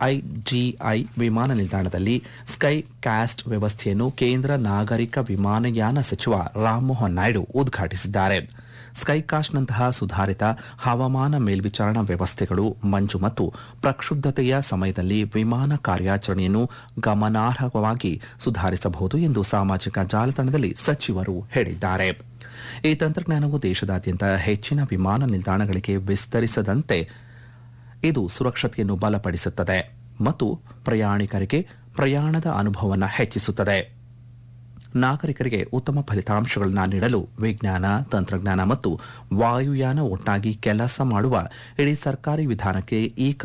IGI ವಿಮಾನ ನಿಲ್ದಾಣದಲ್ಲಿ sky caste ವ್ಯವಸ್ಥೆಯನ್ನು ಕೇಂದ್ರ ನಾಗರಿಕ ವಿಮಾನಯಾನ ಸಚಿವ ರಾಮ್ಮೋಹನ್ ನಾಯ್ಡು ಉದ್ಘಾಟಿಸಿದ್ದಾರೆ ಸ್ಕೈಕಾಸ್ಟ್ನಂತಹ ಸುಧಾರಿತ ಹವಾಮಾನ ಮೇಲ್ವಿಚಾರಣಾ ವ್ಯವಸ್ಥೆಗಳು ಮಂಜು ಮತ್ತು ಪ್ರಕ್ಷುಬ್ಧತೆಯ ಸಮಯದಲ್ಲಿ ವಿಮಾನ ಕಾರ್ಯಾಚರಣೆಯನ್ನು ಗಮನಾರ್ಹವಾಗಿ ಸುಧಾರಿಸಬಹುದು ಎಂದು ಸಾಮಾಜಿಕ ಜಾಲತಾಣದಲ್ಲಿ ಸಚಿವರು ಹೇಳಿದ್ದಾರೆ ಈ ತಂತ್ರಜ್ಞಾನವು ದೇಶದಾದ್ಯಂತ ಹೆಚ್ಚಿನ ವಿಮಾನ ನಿಲ್ದಾಣಗಳಿಗೆ ವಿಸ್ತರಿಸದಂತೆ ಇದು ಸುರಕ್ಷತೆಯನ್ನು ಬಲಪಡಿಸುತ್ತದೆ ಮತ್ತು ಪ್ರಯಾಣಿಕರಿಗೆ ಪ್ರಯಾಣದ ಅನುಭವವನ್ನು ಹೆಚ್ಚಿಸುತ್ತದೆ ನಾಗರಿಕರಿಗೆ ಉತ್ತಮ ಫಲಿತಾಂಶಗಳನ್ನು ನೀಡಲು ವಿಜ್ಞಾನ ತಂತ್ರಜ್ಞಾನ ಮತ್ತು ವಾಯುಯಾನ ಒಟ್ಟಾಗಿ ಕೆಲಸ ಮಾಡುವ ಇಡೀ ಸರ್ಕಾರಿ ವಿಧಾನಕ್ಕೆ ಈ